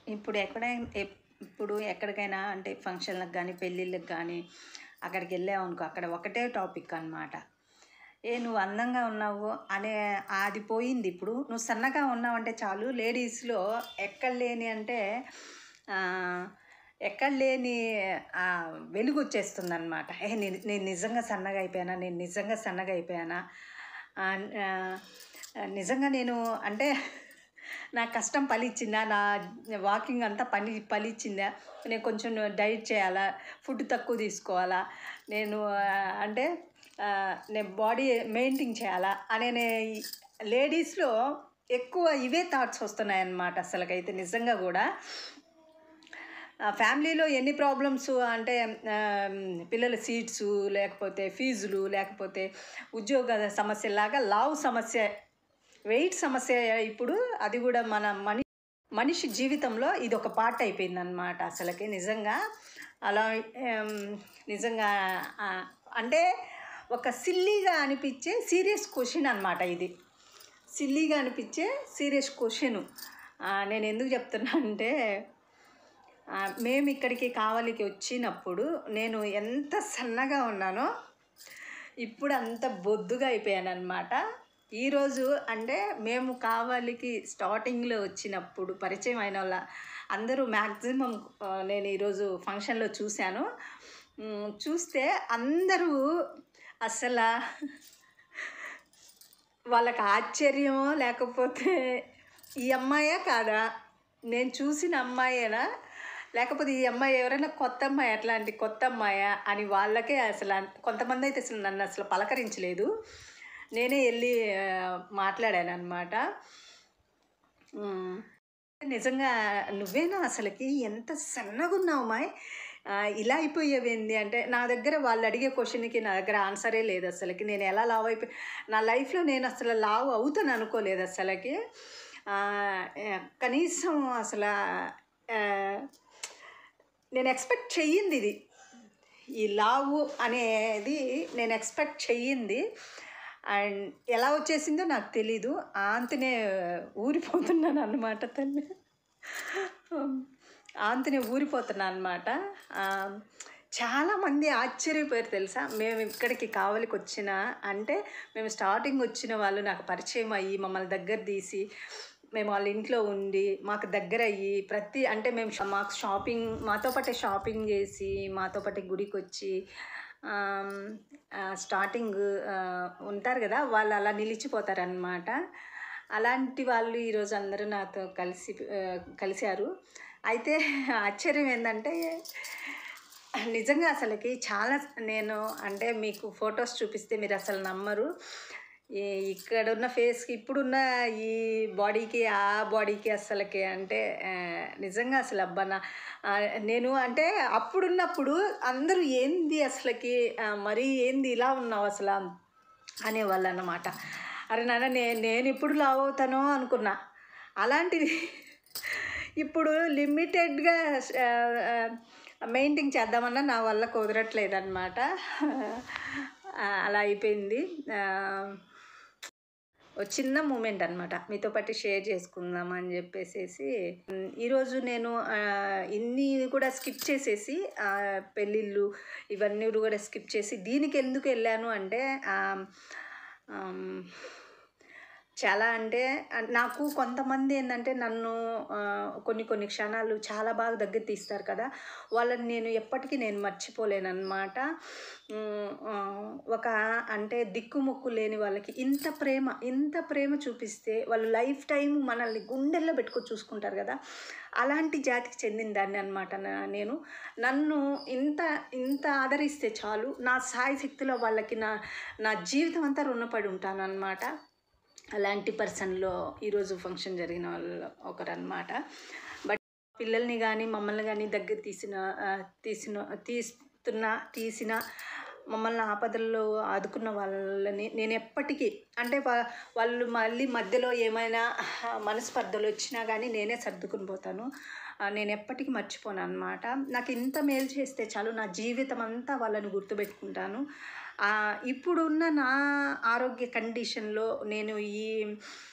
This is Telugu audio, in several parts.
ఇప్పుడు ఎక్కడైనా ఎప్- ఇప్పుడు ఎక్కడికైనా అంటే ఫంక్షన్లకు కానీ పెళ్ళిళ్ళకి కానీ అక్కడికి వెళ్ళావు అనుకో అక్కడ ఒకటే టాపిక్ అన్నమాట ఏ నువ్వు అందంగా ఉన్నావు అనే అది పోయింది ఇప్పుడు నువ్వు సన్నగా ఉన్నావు అంటే చాలు లేడీస్లో ఎక్కడ లేని అంటే ఆ, ఎక్కడ లేని ఆ, వెలుగు వచ్చేస్తుంది అనమాట ఏ నేను నేను నిజంగా సన్నగా అయిపోయానా నేను నిజంగా సన్నగా అయిపోయానా ఆ, ఆ, నిజంగా నేను అంటే నా కష్టం ఫలిచ్చిందా నా వాకింగ్ అంతా పని ఫలిచ్చిందా నేను కొంచెం డైట్ చేయాలా ఫుడ్ తక్కువ తీసుకోవాలా నేను ఆ, అంటే ఆ, నేను బాడీ మెయింటైన్ చేయాలా అనే నే- లేడీస్లో ఎక్కువ ఇవే థాట్స్ వస్తున్నాయి అన్నమాట అసలుకైతే నిజంగా కూడా ఆ, ఫ్యామిలీలో ఎన్ని ప్రాబ్లమ్స్ అంటే ఆ, పిల్లల సీట్స్ లేకపోతే ఫీజులు లేకపోతే ఉద్యోగ సమస్యలాగా లావు సమస్య వెయిట్ సమస్య ఇప్పుడు అది కూడా మన మని మనిషి జీవితంలో ఇది ఒక పార్ట్ అయిపోయింది అనమాట అసలుకి నిజంగా అలా ఏం, నిజంగా ఆ, అంటే ఒక సిల్లీగా అనిపించే సీరియస్ క్వశ్చన్ అనమాట ఇది సిల్లీగా అనిపించే సీరియస్ క్వశ్చన్ నేను ఎందుకు చెప్తున్నా అంటే ఆ, మేము ఇక్కడికి కావలికి వచ్చినప్పుడు నేను ఎంత సన్నగా ఉన్నానో ఇప్పుడు అంత బొద్దుగా అయిపోయాను అనమాట ఈరోజు అంటే మేము కావలికి స్టార్టింగ్లో వచ్చినప్పుడు పరిచయం అయిన వాళ్ళ అందరూ మ్యాక్సిమం నేను ఈరోజు ఫంక్షన్లో చూశాను మ్, చూస్తే అందరూ అసలు వాళ్ళకి ఆశ్చర్యమో లేకపోతే ఈ అమ్మాయా కాదా నేను చూసిన అమ్మాయేనా లేకపోతే ఈ అమ్మాయి ఎవరైనా కొత్త అమ్మాయి అట్లాంటి కొత్త అమ్మాయా అని వాళ్ళకే అసలు అన్- కొంతమంది అయితే అసలు నన్ను అసలు పలకరించలేదు నేనే వెళ్ళి ఆ, మాట్లాడాను అనమాట నిజంగా నువ్వేనా అసలుకి ఎంత సన్నగా ఉన్నావు మాయ్ ఆ, ఇలా అయిపోయావేంది అంటే నా దగ్గర వాళ్ళు అడిగే క్వశ్చన్కి నా దగ్గర ఆన్సరే లేదు అసలుకి నేను ఎలా లావ్ అయిపోయి నా లైఫ్లో నేను అసలు లావ్ అవుతాను అనుకోలేదు అసలుకి ఆ, ఆ, కనీసం అసలు ఆ, నేను ఎక్స్పెక్ట్ చెయ్యింది ఇది ఈ లావు అనేది నేను ఎక్స్పెక్ట్ చెయ్యింది అండ్ ఎలా వచ్చేసిందో నాకు తెలీదు ఆంతనే ఊరిపోతున్నాను అన్నమాట తల్లి ఆంతనే ఊరిపోతున్నాను అనమాట చాలామంది ఆశ్చర్యపోయారు తెలుసా మేము ఇక్కడికి కావలికి వచ్చిన అంటే మేము స్టార్టింగ్ వచ్చిన వాళ్ళు నాకు పరిచయం అయ్యి మమ్మల్ని దగ్గర తీసి మేము వాళ్ళ ఇంట్లో ఉండి మాకు దగ్గర అయ్యి ప్రతి అంటే మేము షా- మాకు షాపింగ్ మాతో పాటే షాపింగ్ చేసి మాతో పాటే గుడికి వచ్చి ఆమ్, ఆ, స్టార్టింగ్ ఆ, ఉంటారు కదా వాళ్ళు అలా నిలిచిపోతారనమాట అలాంటి వాళ్ళు ఈరోజు అందరూ నాతో కలిసి ఆ, కలిశారు అయితే ఆశ్చర్యం ఏంటంటే నిజంగా అసలుకి చాలా నేను అంటే మీకు ఫొటోస్ చూపిస్తే మీరు అసలు నమ్మరు ఈ ఇక్కడ ఉన్న ఫేస్కి ఇప్పుడున్న ఈ బాడీకి ఆ బాడీకి అసలుకి అంటే ఆ, నిజంగా అసలు అబ్బా నా ఆ, నేను అంటే అప్పుడున్నప్పుడు అందరూ ఏంది అసలుకి ఆ, మరీ ఏంది ఇలా ఉన్నావు అసలు అనేవాళ్ళు అన్నమాట అరే నాన్న నే నేను ఇప్పుడు లావ్ అవుతానో అనుకున్నా అలాంటిది ఇప్పుడు లిమిటెడ్గా మెయింటైన్ చేద్దామన్నా నా వల్ల కుదరట్లేదు అనమాట అలా అయిపోయింది ఆ, ఓ చిన్న మూమెంట్ అనమాట మీతో పాటు షేర్ చేసుకుందాం అని చెప్పేసేసి ఉమ్, ఈరోజు నేను ఆ, ఇన్ని కూడా స్కిప్ చేసేసి ఆ, పెళ్ళిళ్ళు ఇవన్నీ కూడా స్కిప్ చేసి దీనికి ఎందుకు వెళ్ళాను అంటే ఆ, ఆమ్, చాలా అంటే అ- నాకు కొంతమంది ఏంటంటే నన్ను ఆ, కొన్ని కొన్ని క్షణాలు చాలా బాగా దగ్గర తీస్తారు కదా వాళ్ళని నేను ఎప్పటికీ నేను మర్చిపోలేను అనమాట ఒక అంటే దిక్కుమొక్కు లేని వాళ్ళకి ఇంత ప్రేమ ఇంత ప్రేమ చూపిస్తే వాళ్ళు లైఫ్ టైం మనల్ని గుండెల్లో పెట్టుకొని చూసుకుంటారు కదా అలాంటి జాతికి చెందిన దాన్ని అనమాట నేను నన్ను ఇంత ఇంత ఆదరిస్తే చాలు నా సాయి శక్తిలో వాళ్ళకి నా నా జీవితం అంతా రుణపడి ఉంటాను అనమాట అలాంటి పర్సన్లో ఈరోజు ఫంక్షన్ జరిగిన వాళ్ళు ఒకరనమాట బట్ పిల్లల్ని కానీ మమ్మల్ని కానీ దగ్గర తీసిన ఆ, తీసిన తీస్తున్న తీసిన మమ్మల్ని ఆపదల్లో ఆదుకున్న వాళ్ళని నేను ఎప్పటికీ అంటే వా- వాళ్ళు మళ్ళీ మధ్యలో ఏమైనా మనస్పర్ధలు వచ్చినా కానీ నేనే సర్దుకుని పోతాను ఆ, నేను ఎప్పటికీ మర్చిపోను అనమాట నాకు ఇంత మేలు చేస్తే చాలు నా జీవితం అంతా వాళ్ళని గుర్తుపెట్టుకుంటాను ఆ, ఇప్పుడున్న నా ఆరోగ్య కండిషన్లో నేను ఈ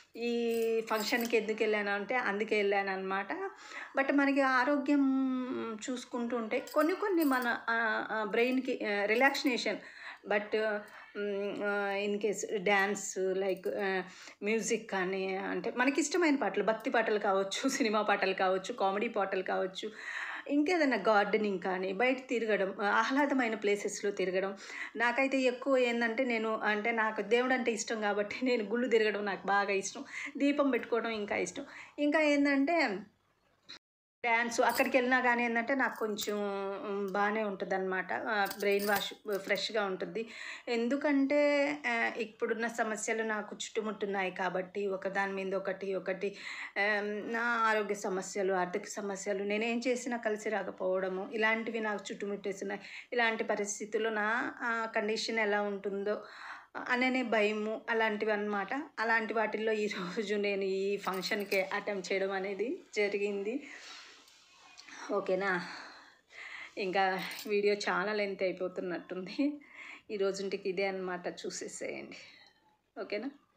ఈ ఫంక్షన్కి ఎందుకు వెళ్ళాను అంటే అందుకే వెళ్ళాను అనమాట బట్ మనకి ఆరోగ్యం చూసుకుంటుంటే కొన్ని కొన్ని మన బ్రెయిన్కి relaxation but in case dance like music కానీ అంటే మనకి ఇష్టమైన పాటలు భక్తి పాటలు కావచ్చు సినిమా పాటలు కావచ్చు కామెడీ పాటలు కావచ్చు ఇంకేదైనా గార్డెనింగ్ కానీ బయట తిరగడం ఆహ్లాదమైన ప్లేసెస్లో తిరగడం నాకైతే ఎక్కువ ఏంటంటే నేను అంటే నాకు దేవుడు అంటే ఇష్టం కాబట్టి నేను గుళ్ళు తిరగడం నాకు బాగా ఇష్టం దీపం పెట్టుకోవడం ఇంకా ఇష్టం ఇంకా ఏంటంటే డ్యాన్స్ అక్కడికి వెళ్ళినా కానీ ఏంటంటే నాకు కొంచెం మ్, బాగానే ఉంటుంది అనమాట బ్రెయిన్ వాష్ ఫ్రెష్గా ఉంటుంది ఎందుకంటే ఆ, ఇప్పుడున్న సమస్యలు నాకు చుట్టుముట్టున్నాయి కాబట్టి ఒకదాని మీద ఒకటి ఒకటి ఆమ్, నా ఆరోగ్య సమస్యలు ఆర్థిక సమస్యలు నేనేం చేసినా కలిసి రాకపోవడము ఇలాంటివి నాకు చుట్టుముట్టేస్తున్నాయి ఇలాంటి పరిస్థితుల్లో నా కండిషన్ ఎలా ఉంటుందో అననే భయము అలాంటివి అన్నమాట అలాంటి వాటిల్లో ఈరోజు నేను ఈ ఫంక్షన్కి అటెంప్ట్ చేయడం అనేది జరిగింది ఓకేనా ఇంకా వీడియో చాలా లెంత్ అయిపోతున్నట్టుంది ఈ రోజుంటికి ఇదే అన్నమాట చూసేసేయండి ఓకేనా